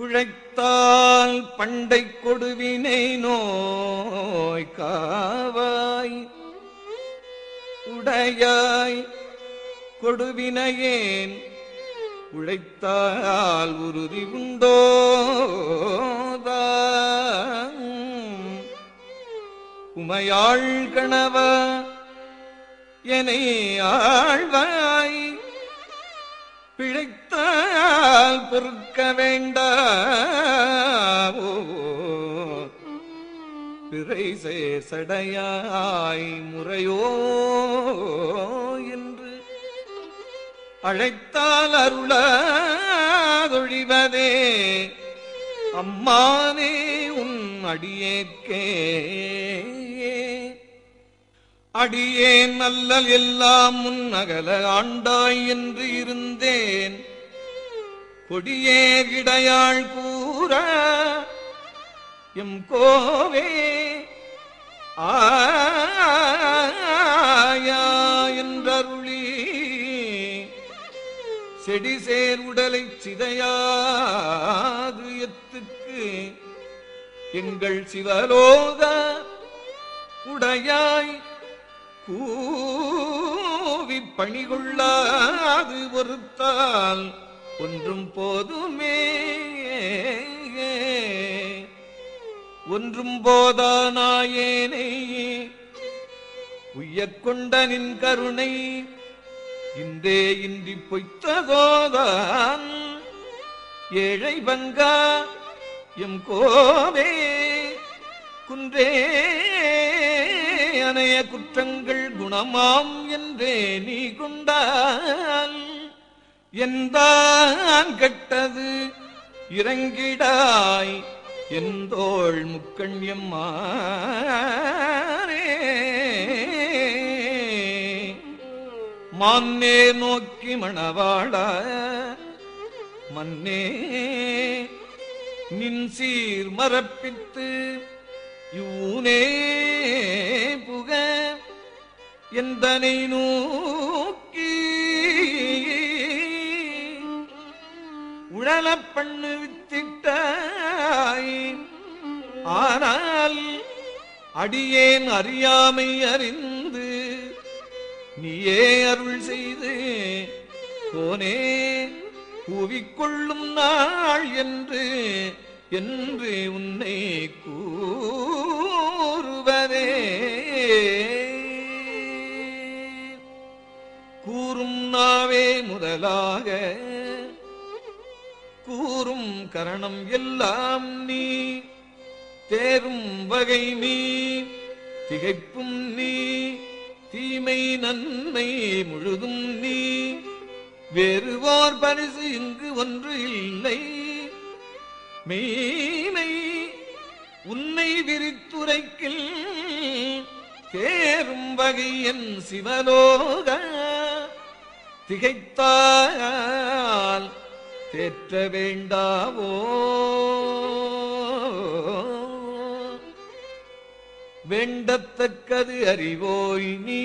குழைத்தால் பண்டை கொடுவினை நோய் காவாய் உடையாய் கொடுவினையேன் உழைத்தால் உறுதி உண்டோதான் உமையாள் கணவ என்னை ஆழ்வாய் பிழைத்தால் பொறுக்க வேண்டாவோ பிறை சடையாய் முறையோ என்று அழைத்தால் அருளாதொழிவதே அம்மானே உன் அடியேற்கே அடியேன் அல்லல் எல்லாம் முன் அகல ஆண்டாய் என்று இருந்தேன் கொடியே இடையாள் கூற எம் கோவே ஆயா என்றருளி செடி சேர் உடலை சிதையாது எத்துக்கு எங்கள் சிவலோக உடையாய் கூவி பணிகொள்ளாது ஒருத்தால் ஒன்றும் போதுமே ஒன்றும் போதானாயேனை உய்யக் கொண்ட நின் கருணை இன்றே இன்றி பொய்த்ததோதான் ஏழை பங்கா எம் கோவே குன்றே அனைய குற்றங்கள் குணமாம் என்றே நீ கொண்டால் எந்தான் கெட்டது இறங்கிடாய் எந்தோள் முக்கண்யம்மாரே மான்னே நோக்கி மணவாழ மன்னே நின் சீர் மரப்பித்து யூனே புக எந்தனை நோக்கி உழலப் பண்ணு வித்திட்டாய் ஆனால் அடியேன் அறியாமை அறிந்து நீயே அருள் செய்து கோனே கூவிக்கொள்ளும் நாள் என்று என்று உன்னை கூறுவதே கூறும் நாவே முதலாக கூறும் கரணம் எல்லாம் நீ தேரும் வகை நீ திகைப்பும் நீ தீமை நன்மை முழுதும் நீ வேறுவோர் பரிசு இங்கு ஒன்று இல்லை மெய்மை உன்னை விரித்துரைக்கில் தேரும் வகை என் சிவலோக திகைத்தால் தேற்ற வேண்டாவோ வேண்டத்தக்கது அறிவோய் நீ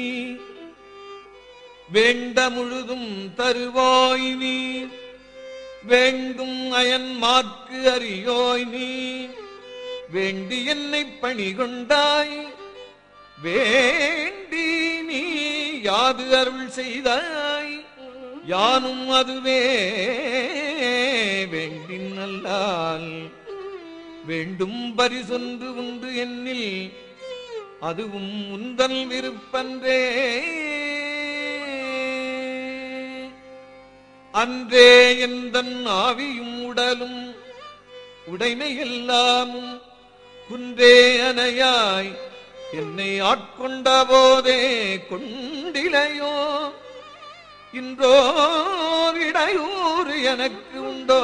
வேண்ட முழுதும் தருவாய் நீ வேண்டும் அயன் மாற்கு அறியோய் நீ வேண்டி என்னை பணி கொண்டாய் வேண்டி நீ யாது அருள் செய்தாய் யானும் அதுவே வேண்டின் நல்லால் வேண்டும் பரிசொன்று உண்டு என்னில் அதுவும் உந்தல் விருப்பன்றே அன்றே எந்தன் ஆவியும் உடலும் உடைமை எல்லாமும் குன்றே அணையாய் என்னை ஆட்கொண்ட போதே கொண்டிலையோ இன்றோர் இடையூறு எனக்கு உண்டோ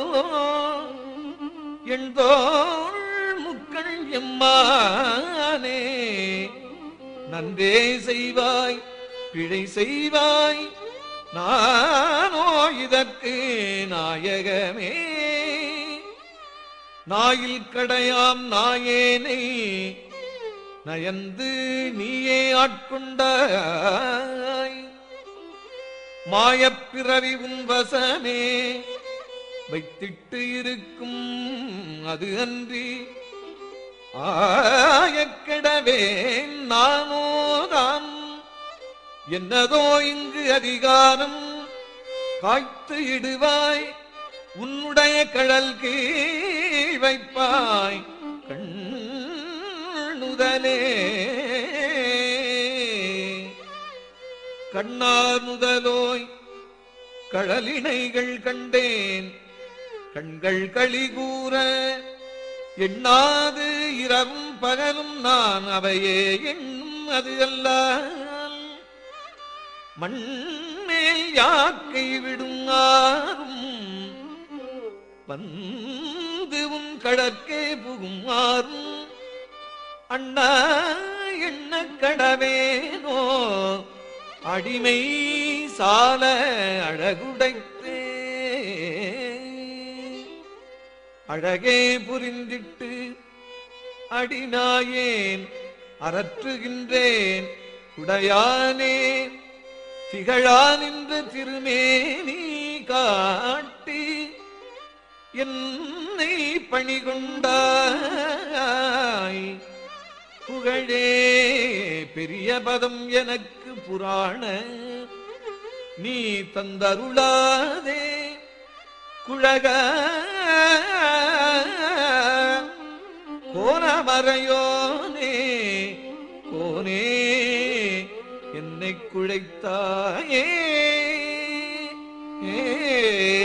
எண்தோள் முக்கள் எம்மானே நன்றே செய்வாய் பிழை செய்வாய் நானோ இதற்கு நாயகமே நாயில் கடையாம் நாயேனை நயந்து நீயே ஆட்கொண்டாய் மாயப்பிறவி உன் வசமே வைத்திட்டு இருக்கும் அது அன்றி ஆயக்கிடவேன் நானோதான் என்னதோ இங்கு அதிகாரம் காய்த்து இடுவாய் உன்னுடைய கடல் கீழ் வைப்பாய் கண்ணுதலே கண்ணார் முதலோய் கழலினைகள் கண்டேன் கண்கள் களி கூற எண்ணாது இரவும் பகலும் நான் அவையே எண்ணும் அது அல்லால் மண்மேல் யாக்கை விடுங்காரும் வந்து உன் கடற்கே புகுமாறும் அண்ணா என்ன கடவேனோ அடிமை சால அழகுடைத்தே அழகே புரிந்திட்டு அடிநாயேன் அரற்றுகின்றேன் உடையானே திகழா நின்ற திருமேனி காட்டி என்னை பணிகொண்டாய் புகழே பெரிய பதம் எனக்கு புராண நீ தந்தருளாதே குழக கோலமறையோனே கோனே என்னை குழைத்தாயே ஏ